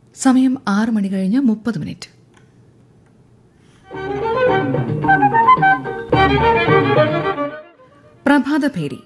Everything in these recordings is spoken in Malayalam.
സമയം ആറ് മണി കഴിഞ്ഞ് മുപ്പത് മിനിറ്റ് പ്രഭാതഭേരി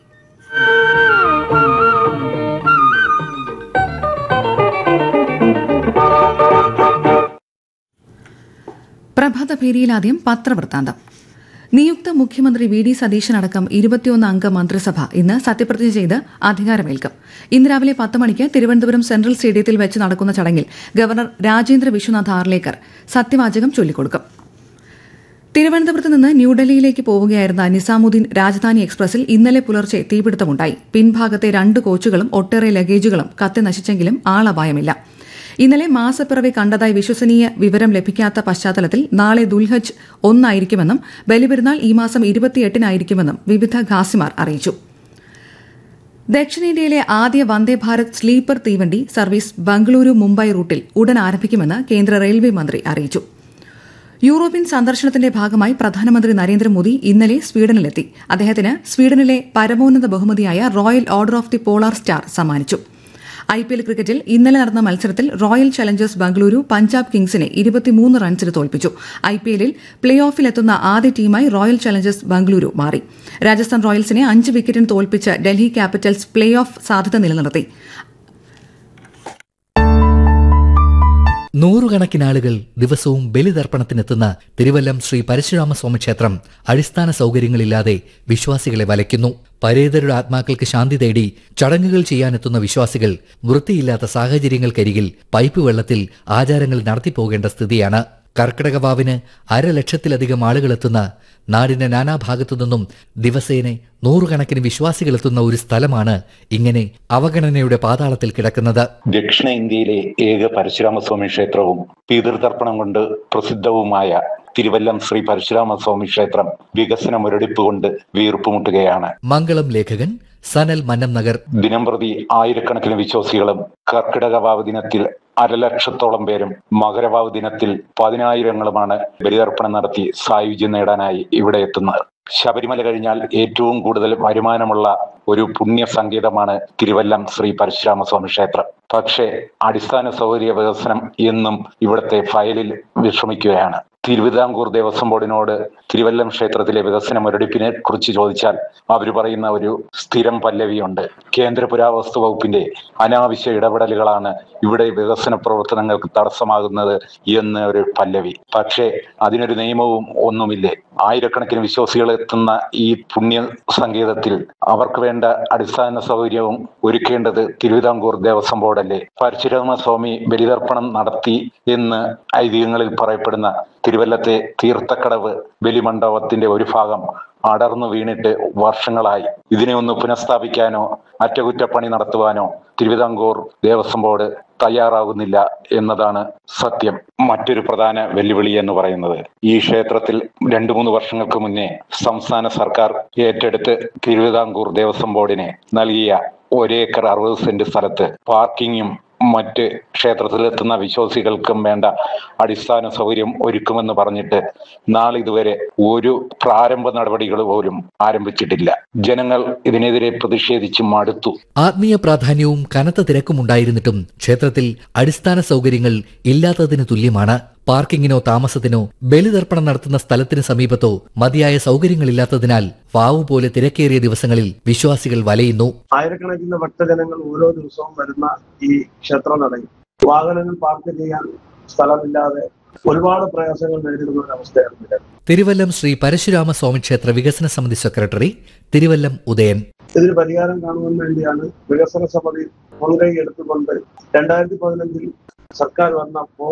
പ്രഭാതഭേരിയിൽ ആദ്യം പത്രവൃത്താന്തം നിയുക്ത മുഖ്യമന്ത്രി വി ഡി സതീശനടക്കം ഇരുപത്തിയൊന്ന് അംഗ മന്ത്രിസഭ ഇന്ന് സത്യപ്രതിജ്ഞ ചെയ്ത് അധികാരമേൽക്കും ഇന്ന് രാവിലെ പത്ത് മണിക്ക് തിരുവനന്തപുരം സെൻട്രൽ സ്റ്റേഡിയത്തിൽ വെച്ച് നടക്കുന്ന ചടങ്ങിൽ ഗവർണർ രാജേന്ദ്ര വിശ്വനാഥ് ആർലേക്കർ സത്യവാചകം ചൊല്ലിക്കൊടുക്കും തിരുവനന്തപുരത്ത് നിന്ന് ന്യൂഡൽഹിയിലേക്ക് പോവുകയായിരുന്ന നിസാമുദ്ദീൻ രാജധാനി എക്സ്പ്രസിൽ ഇന്നലെ പുലർച്ചെ തീപിടുത്തമുണ്ടായി പിൻഭാഗത്തെ രണ്ട് കോച്ചുകളും ഒട്ടേറെ ലഗേജുകളും കത്തി നശിച്ചെങ്കിലും ആളപായമില്ല ഇന്നലെ മാസപ്പിറവി കണ്ടതായി വിശ്വസനീയ വിവരം ലഭിക്കാത്ത പശ്ചാത്തലത്തിൽ നാളെ ദുൽഹജ് ഒന്നായിരിക്കുമെന്നും ബലിപെരുന്നാൾ ഈ മാസം ഇരുപത്തിയെട്ടിനായിരിക്കുമെന്നും വിവിധ ഖാസിമാർ അറിയിച്ചു ദക്ഷിണേന്ത്യയിലെ ആദ്യ വന്ദേ ഭാരത് സ്ലീപ്പർ തീവണ്ടി സർവീസ് ബംഗളൂരു മുംബൈ റൂട്ടിൽ ഉടൻ ആരംഭിക്കുമെന്ന് കേന്ദ്ര റെയിൽവേ മന്ത്രി അറിയിച്ചു യൂറോപ്യൻ സന്ദർശനത്തിന്റെ ഭാഗമായി പ്രധാനമന്ത്രി നരേന്ദ്രമോദി ഇന്നലെ സ്വീഡനിലെത്തി അദ്ദേഹത്തിന് സ്വീഡനിലെ പരമോന്നത ബഹുമതിയായ royal order of the polar star സമ്മാനിച്ചു ഐ പി എൽ ക്രിക്കറ്റിൽ ഇന്നലെ നടന്ന മത്സരത്തിൽ റോയൽ ചലഞ്ചേഴ്സ് ബംഗളൂരു പഞ്ചാബ് കിങ്സിനെ ഇരുപത്തിമൂന്ന് റൺസിന് തോൽപ്പിച്ചു ഐ പി എല്ലിൽ പ്ലേ ഓഫിലെത്തുന്ന ആദ്യ ടീമായി റോയൽ ചലഞ്ചേഴ്സ് ബംഗളൂരു മാറി രാജസ്ഥാൻ റോയൽസിനെ അഞ്ച് വിക്കറ്റിന് തോൽപ്പിച്ച് ഡൽഹി ക്യാപിറ്റൽസ് പ്ലേ ഓഫ് സാധ്യത നിലനിർത്തി നൂറുകണക്കിന് ആളുകൾ ദിവസവും ബലിതർപ്പണത്തിനെത്തുന്ന തിരുവല്ലം ശ്രീ പരശുരാമസ്വാമി ക്ഷേത്രം അടിസ്ഥാന സൗകര്യങ്ങളില്ലാതെ വിശ്വാസികളെ വലയ്ക്കുന്നു പരേതരുടെ ആത്മാക്കൾക്ക് ശാന്തി തേടി ചടങ്ങുകൾ ചെയ്യാനെത്തുന്ന വിശ്വാസികൾ വൃത്തിയില്ലാത്ത സാഹചര്യങ്ങൾക്കരികിൽ പൈപ്പ് വെള്ളത്തിൽ ആചാരങ്ങൾ നടത്തിപ്പോകേണ്ട സ്ഥിതിയാണ് കർക്കിടകവാവിന് അരലക്ഷത്തിലധികം ആളുകളെത്തുന്ന നാടിന്റെ നാനാഭാഗത്തു നിന്നും ദിവസേന നൂറുകണക്കിന് വിശ്വാസികളെത്തുന്ന ഒരു സ്ഥലമാണ് ഇങ്ങനെ അവഗണനയുടെ പാതാളത്തിൽ കിടക്കുന്നത് ദക്ഷിണ ഇന്ത്യയിലെ ഏക പരശുരാമസ്വാമി ക്ഷേത്രവും പിതൃതർപ്പണം കൊണ്ട് പ്രസിദ്ധവുമായ തിരുവല്ലം ശ്രീ പരശുരാമസ്വാമി ക്ഷേത്രം വികസന മുരടിപ്പ് കൊണ്ട് വീർപ്പുമുട്ടുകയാണ് മംഗളം ലേഖകൻ സനൽ മന്നം നഗർ ദിനംപ്രതി ആയിരക്കണക്കിന് വിശ്വാസികളും കർക്കിടകവാവ് ദിനത്തിൽ അരലക്ഷത്തോളം പേരും മകരവാവ് ദിനത്തിൽ പതിനായിരങ്ങളുമാണ് ബലിതർപ്പണം നടത്തി സായുജ്യം നേടാനായി ഇവിടെ എത്തുന്നത് ശബരിമല കഴിഞ്ഞാൽ ഏറ്റവും കൂടുതൽ വരുമാനമുള്ള ഒരു പുണ്യ സംഗീതമാണ് തിരുവല്ലം ശ്രീ പരശുരാമസ്വാമി ക്ഷേത്രം പക്ഷേ അടിസ്ഥാന സൗകര്യ വികസനം എന്നും ഇവിടുത്തെ ഫയലിൽ വിശ്രമിക്കുകയാണ് തിരുവിതാംകൂർ ദേവസ്വം ബോർഡിനോട് തിരുവല്ലം ക്ഷേത്രത്തിലെ വികസന മുരടിപ്പിനെ കുറിച്ച് ചോദിച്ചാൽ അവർ പറയുന്ന ഒരു സ്ഥിരം പല്ലവിയുണ്ട് കേന്ദ്ര പുരാവസ്തു വകുപ്പിന്റെ അനാവശ്യ ഇടപെടലുകളാണ് ഇവിടെ വികസന പ്രവർത്തനങ്ങൾക്ക് തടസ്സമാകുന്നത് എന്ന് ഒരു പല്ലവി പക്ഷേ അതിനൊരു നിയമവും ഒന്നുമില്ലേ ആയിരക്കണക്കിന് വിശ്വാസികൾ എത്തുന്ന ഈ പുണ്യ സംഗീതത്തിൽ അവർക്ക് വേണ്ട അടിസ്ഥാന സൗകര്യവും ഒരുക്കേണ്ടത് തിരുവിതാംകൂർ ദേവസ്വം ബോർഡല്ലേ പരശുരാമ സ്വാമി ബലിതർപ്പണം നടത്തി എന്ന് ഐതിഹ്യങ്ങളിൽ പറയപ്പെടുന്ന തിരുവല്ലത്തെ തീർത്ഥക്കടവ് ബലിമണ്ഡപത്തിന്റെ ഒരു ഭാഗം അടർന്നു വീണിട്ട് വർഷങ്ങളായി ഇതിനെ ഒന്ന് പുനഃസ്ഥാപിക്കാനോ അറ്റകുറ്റപ്പണി നടത്തുവാനോ തിരുവിതാംകൂർ ദേവസ്വം ബോർഡ് തയ്യാറാകുന്നില്ല എന്നതാണ് സത്യം മറ്റൊരു പ്രധാന വെല്ലുവിളി എന്ന് പറയുന്നത് ഈ ക്ഷേത്രത്തിൽ രണ്ടു മൂന്ന് വർഷങ്ങൾക്ക് മുന്നേ സംസ്ഥാന സർക്കാർ ഏറ്റെടുത്ത് തിരുവിതാംകൂർ ദേവസ്വം ബോർഡിന് നൽകിയ ഒരേക്കർ അറുപത് സെന്റ് സ്ഥലത്ത് പാർക്കിങ്ങും മറ്റ് ക്ഷേത്രത്തിലെത്തുന്ന വിശ്വാസികൾക്കും വേണ്ട അടിസ്ഥാന സൗകര്യം ഒരുക്കുമെന്ന് പറഞ്ഞിട്ട് നാളിതുവരെ ഒരു പ്രാരംഭ നടപടികൾ പോലും ആരംഭിച്ചിട്ടില്ല ജനങ്ങൾ ഇതിനെതിരെ പ്രതിഷേധിച്ച് മടുത്തു ആത്മീയ പ്രാധാന്യവും കനത്ത തിരക്കും ഉണ്ടായിരുന്നിട്ടും ക്ഷേത്രത്തിൽ അടിസ്ഥാന സൗകര്യങ്ങൾ ഇല്ലാത്തതിന് തുല്യമാണ് പാർക്കിങ്ങിനോ താമസത്തിനോ ബലിതർപ്പണം നടത്തുന്ന സ്ഥലത്തിന് സമീപത്തോ മതിയായ സൗകര്യങ്ങളില്ലാത്തതിനാൽ വാവു പോലെ തിരക്കേറിയ ദിവസങ്ങളിൽ വിശ്വാസികൾ വലയുന്നു ആയിരക്കണക്കിന് ഭക്തജനങ്ങൾ ഓരോ ദിവസവും വരുന്ന ഈ ക്ഷേത്ര നടയിൽ വാഹനങ്ങൾ പാർക്ക് ചെയ്യാൻ സ്ഥലമില്ലാതെ ഒരുപാട് പ്രയാസങ്ങൾ നേരിടുന്ന ഒരു അവസ്ഥയാണ് ഇവിടെ തിരുവല്ലം ശ്രീ പരശുരാമ സ്വാമി ക്ഷേത്ര വികസന സമിതി സെക്രട്ടറി തിരുവല്ലം ഉദയൻ ഇതിന് പരിഹാരം കാണുവാൻ വേണ്ടിയാണ് വികസന സമിതി മുൻകൈ എടുത്തുകൊണ്ട് രണ്ടായിരത്തി പതിനഞ്ചിൽ സർക്കാർ വന്നപ്പോൾ